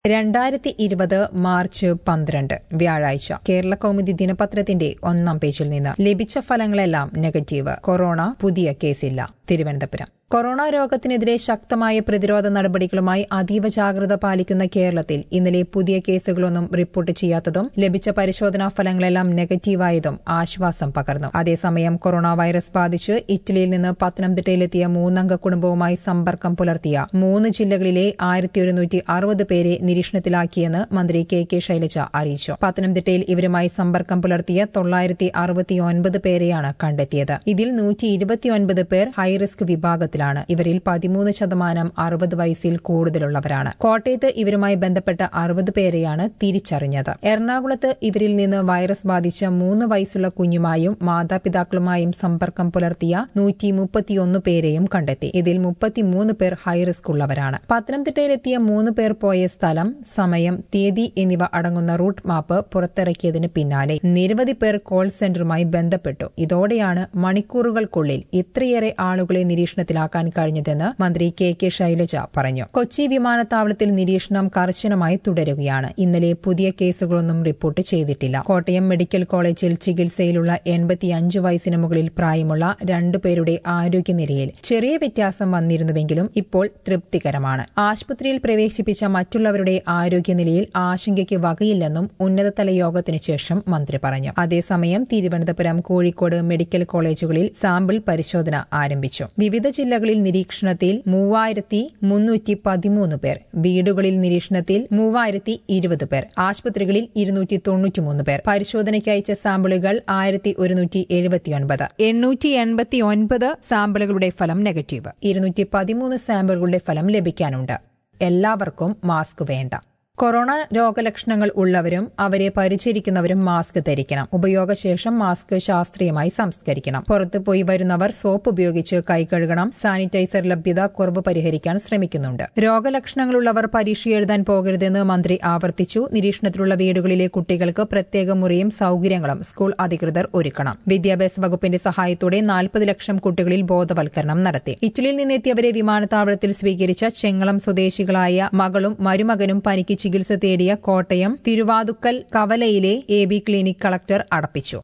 രണ്ടായിരത്തി ഇരുപത് മാർച്ച് പന്ത്രണ്ട് വ്യാഴാഴ്ച കേരള കൗമുദി ദിനപത്രത്തിന്റെ ഒന്നാം പേജിൽ നിന്ന് ലഭിച്ച ഫലങ്ങളെല്ലാം നെഗറ്റീവ് കൊറോണ പുതിയ കേസില്ല തിരുവനന്തപുരം കൊറോണ രോഗത്തിനെതിരെ ശക്തമായ പ്രതിരോധ നടപടികളുമായി അതീവ ജാഗ്രത പാലിക്കുന്ന കേരളത്തിൽ ഇന്നലെ പുതിയ കേസുകളൊന്നും റിപ്പോർട്ട് ചെയ്യാത്തതും ലഭിച്ച പരിശോധനാ ഫലങ്ങളെല്ലാം നെഗറ്റീവായതും ആശ്വാസം പകർന്നു അതേസമയം കൊറോണ വൈറസ് ബാധിച്ച് ഇറ്റലിയിൽ നിന്ന് പത്തനംതിട്ടയിലെത്തിയ മൂന്നംഗ കുടുംബവുമായി സമ്പർക്കം പുലർത്തിയ മൂന്ന് ജില്ലകളിലെ ആയിരത്തി ഒരുന്നൂറ്റി അറുപത് പേരെ നിരീക്ഷണത്തിലാക്കിയെന്ന് മന്ത്രി കെ കെ ശൈലജ അറിയിച്ചു പത്തനംതിട്ടയിൽ ഇവരുമായി സമ്പർക്കം പുലർത്തിയ തൊള്ളായിരത്തി അറുപത്തിയൊൻപത് പേരെയാണ് കണ്ടെത്തിയത് ഇതിൽ നൂറ്റി ഇരുപത്തിയൊൻപത് പേർ ഹൈറിസ്ക് വിഭാഗത്തിലാണ് ഇവരിൽ പതിമൂന്ന് ശതമാനം അറുപത് വയസ്സിൽ കൂടുതലുള്ളവരാണ് കോട്ടയത്ത് ഇവരുമായി ബന്ധപ്പെട്ട അറുപത് പേരെയാണ് തിരിച്ചറിഞ്ഞത് എറണാകുളത്ത് ഇവരിൽ നിന്ന് വൈറസ് ബാധിച്ച മൂന്ന് വയസ്സുള്ള കുഞ്ഞുമായും മാതാപിതാക്കളുമായും സമ്പർക്കം പുലർത്തിയ നൂറ്റി മുപ്പത്തിയൊന്ന് പേരെയും കണ്ടെത്തി ഇതിൽ മുപ്പത്തിമൂന്ന് പേർ ഹൈറിസ്ക് ഉള്ളവരാണ് പത്തനംതിട്ടയിലെത്തിയ മൂന്ന് പേർ പോയ സ്ഥലം സമയം തീയതി എന്നിവ അടങ്ങുന്ന റൂട്ട് മാപ്പ് പുറത്തിറക്കിയതിന് പിന്നാലെ നിരവധി പേർ കോൾ സെന്ററുമായി ബന്ധപ്പെട്ടു ഇതോടെയാണ് മണിക്കൂറുകൾക്കുള്ളിൽ ഇത്രയേറെ ആളുകളെ നിരീക്ഷണത്തിലാക്കാൻ കഴിഞ്ഞതെന്ന് മന്ത്രി കെ കെ ശൈലജ പറഞ്ഞു കൊച്ചി വിമാനത്താവളത്തിൽ നിരീക്ഷണം കർശനമായി തുടരുകയാണ് ഇന്നലെ പുതിയ കേസുകളൊന്നും റിപ്പോർട്ട് ചെയ്തിട്ടില്ല കോട്ടയം മെഡിക്കൽ കോളേജിൽ ചികിത്സയിലുള്ള എൺപത്തിയഞ്ച് വയസ്സിന് മുകളിൽ പ്രായമുള്ള രണ്ടുപേരുടെ ആരോഗ്യനിലയിൽ ചെറിയ വ്യത്യാസം വന്നിരുന്നുവെങ്കിലും ഇപ്പോൾ തൃപ്തികരമാണ് ആശുപത്രിയിൽ പ്രവേശിപ്പിച്ച മറ്റുള്ളവരുടെ ആരോഗ്യനിലയിൽ ആശങ്കയ്ക്ക് വകയില്ലെന്നും ഉന്നതതല യോഗത്തിനു ശേഷം മന്ത്രി പറഞ്ഞു അതേസമയം തിരുവനന്തപുരം കോഴിക്കോട് മെഡിക്കൽ കോളേജുകളിൽ സാമ്പിൾ പരിശോധന ആരംഭിച്ചു വിവിധ ജില്ലകളിൽ നിരീക്ഷണത്തിൽ മൂവായിരത്തി മുന്നൂറ്റി പതിമൂന്ന് പേർ വീടുകളിൽ നിരീക്ഷണത്തിൽ മൂവായിരത്തി ഇരുപത് പേർ ആശുപത്രികളിൽ ഇരുന്നൂറ്റി തൊണ്ണൂറ്റിമൂന്ന് പേർ പരിശോധനയ്ക്ക് അയച്ച സാമ്പിളുകൾ ആയിരത്തി ഒരുന്നൂറ്റി എഴുപത്തിയൊൻപത് എണ്ണൂറ്റി എൺപത്തി ഒൻപത് സാമ്പിളുകളുടെ ഫലം നെഗറ്റീവ് ഇരുന്നൂറ്റി പതിമൂന്ന് സാമ്പിളുകളുടെ ഫലം ലഭിക്കാനുണ്ട് എല്ലാവർക്കും മാസ്ക് വേണ്ട കൊറോണ രോഗലക്ഷണങ്ങൾ ഉള്ളവരും അവരെ പരിചരിക്കുന്നവരും മാസ്ക് ധരിക്കണം ഉപയോഗശേഷം മാസ്ക് ശാസ്ത്രീയമായി സംസ്കരിക്കണം പുറത്തു പോയി വരുന്നവർ സോപ്പ് ഉപയോഗിച്ച് കൈ കഴുകണം സാനിറ്റൈസർ ലഭ്യത കുറവ് പരിഹരിക്കാൻ ശ്രമിക്കുന്നുണ്ട് രോഗലക്ഷണങ്ങളുള്ളവർ പരീക്ഷ എഴുതാൻ പോകരുതെന്ന് മന്ത്രി ആവർത്തിച്ചു നിരീക്ഷണത്തിലുള്ള വീടുകളിലെ കുട്ടികൾക്ക് പ്രത്യേക മുറിയും സൌകര്യങ്ങളും സ്കൂൾ അധികൃതർ ഒരുക്കണം വിദ്യാഭ്യാസ വകുപ്പിന്റെ സഹായത്തോടെ നാൽപ്പത് ലക്ഷം കുട്ടികളിൽ ബോധവൽക്കരണം നടത്തി ഇറ്റലിയിൽ നിന്നെത്തിയവരെ വിമാനത്താവളത്തിൽ സ്വീകരിച്ച ചെങ്ങളം സ്വദേശികളായ മകളും മരുമകനും പനിക്ക് ചികിത്സ തേടിയ കോട്ടയം തിരുവാതുക്കൽ കവലയിലെ എ ബി ക്ലിനിക് കളക്ടർ അടപ്പിച്ചു